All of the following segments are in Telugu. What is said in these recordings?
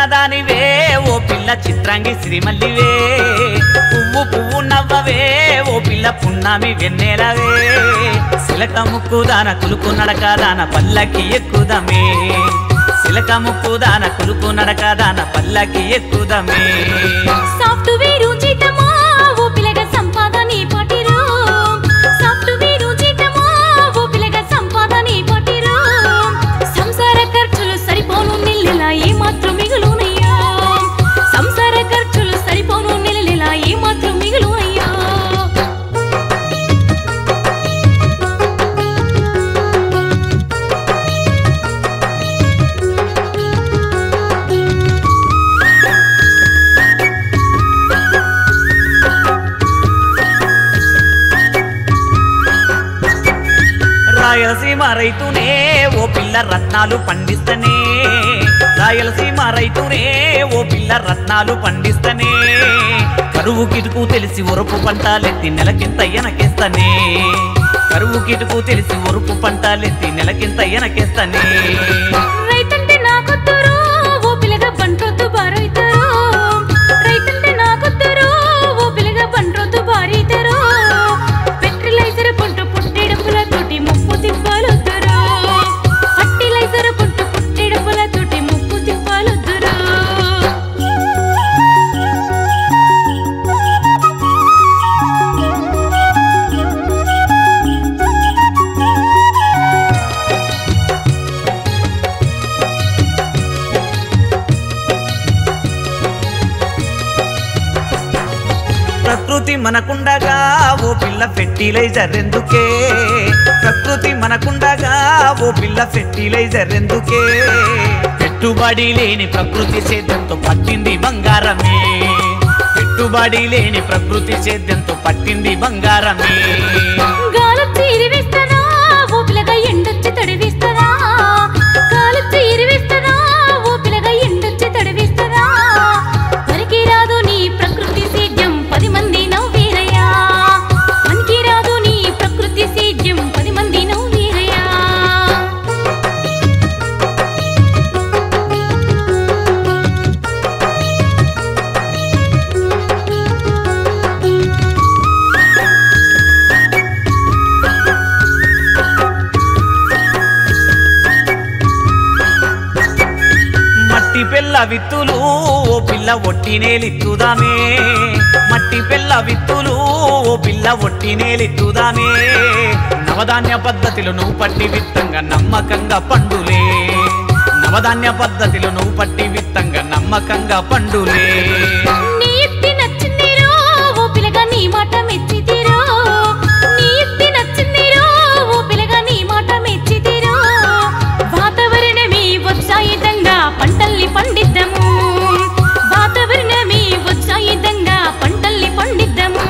చిన్నదానివే ఓ పిల్ల చిత్రాంగి శ్రీమల్లివే పువ్వు పువ్వు నవ్వవే ఓ పిల్ల పున్నామి వెన్నెలవే సిలక ముక్కుదాన కులుకు నడకదాన పల్లకి ఎక్కుదమే సిలక ముక్కుదాన కులుకు నడకదాన పల్లకి ఎక్కుదమే సాఫ్ట్వేర్ జీతమా ఓ పిల్లగా సంపాదనే పటిరు సాఫ్ట్వేర్ జీతమా ఓ పిల్లగా సంపాదనే పటిరు సంసార ఖర్చులు సరిపోను నిల్లెలా ఏ మాత్రం మిగులునయ్యా సంసార ఖర్చులు సరిపోను నిల్లెలా ఏ మాత్రం మిగులు అయ్యా రాయలసీమ రైతునే ఓ పిల్ల రత్నాలు పండిస్తనే రాయలసీమ రైతునే ఓ పిల్ల రత్నాలు పండిస్తనే కరువు కిటుకు తెలిసి ఒరుపు పంటాలెత్తి నెలకింత ఎనకేస్తనే కరువు కిటుకు తెలిసి ఒరుపు పంటాలెత్తి నెలకింత ఎనకేస్తనే రైతంటే నాకొద్దరు ఓ పిల్లగా బంట్రొద్దు బారైతారు రైతంటే నాకొద్దరు ఓ పిల్లగా బంట్రొద్దు బారైతారు ఫెర్టిలైజర్ పంట పుట్టెడపులతోటి ముప్పు తిప్పాలొద్దురు ఫర్టిలైజర్ పంట పుట్టెడపులతోటి ముప్పు తిప్పాలొద్దురు ప్రకృతి మనకుండగా ఓ పిల్ల ఫెర్టిలైజర్ ఎందుకే ప్రకృతి మనకుండగా ఓ పిల్ల ఫెర్టిలైజర్ ఎందుకే పెట్టుబడి లేని ప్రకృతి సేద్యంతో పట్టింది బంగారమే పెట్టుబడి లేని ప్రకృతి సేద్యంతో పట్టింది బంగారమే గాలొచ్చి ఇరివిస్తనా ఓ పిల్లగా ఎండొచ్చి తడివిస్తనా గాలొచ్చి ఇరివిస్తనా ఓ పిల్లగా ఎండొచ్చి తడివిస్తనా పనికి రాదు నీ ప్రకృతి సేద్యం పది మంది నవ్వీరయ్యా పనికి రాదు నీ ప్రకృతి సేద్యం పది మంది నవ్వీరయ్యా మట్టి పిల్ల విత్తులు ఓ పిల్ల ఒట్టినేలిత్తుదామే మట్టి పిల్ల విత్తులు ఓ పిల్ల ఒట్టినేలిత్తుదామే నవధాన్య పద్ధతిలో నువ్వు పట్టి విత్తంగా నమ్మకంగా పండులే నవధాన్య పద్ధతిలో నువ్వు పట్టి విత్తంగా నమ్మకంగా పండులే నీ యుక్తి నచ్చిందిరో ఓ పిల్లగా నీ మాట మెచ్చితిరో నీ యుక్తి నచ్చిందిరో ఓ పిల్లగా నీ మాట మెచ్చితిరో వాతావరణమే ఉత్సాహితంగా పంటల్ని పండిద్దాము వాతావరణమే ఉత్సాహితంగా పంటల్ని పండిద్దాము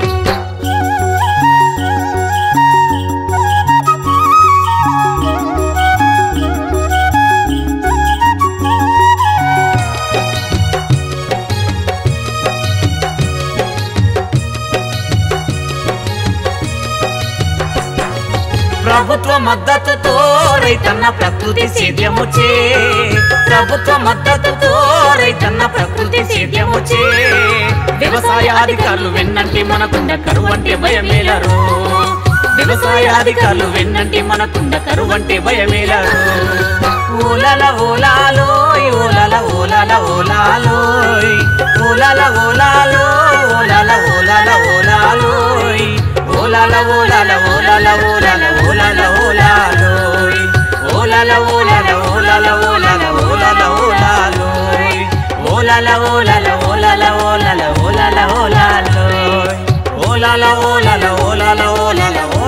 ప్రభుత్వ మద్దతుతో రైతన్న ప్రకృతి సేద్యముచే ప్రభుత్వ మద్దతుతో రైతన్న ప్రకృతి సేద్యముచే వ్యవసాయాధికారులు వెన్నంటి మనకుండ కరువంటే భయమేలరు వ్యవసాయాధికారులు వెన్నంటి మనకుండ కరువంటే భయమేలరు ఓలల ఓలాలో ఓలల ఓలల ఓలాలో ఓలల ఓలాలో ఓలల ఓలల ఓలాలో ఓలల ఓలల ఓలల ఓలల ఓలల ఓలాలో ఓలల ఓలల ఓలల ఓలల ఓలల ఓలాలో ఓలల ఓలల ఓలల ఓలల ఓలల ఓలాలో ఓలల ఓలల ఓలల ఓలల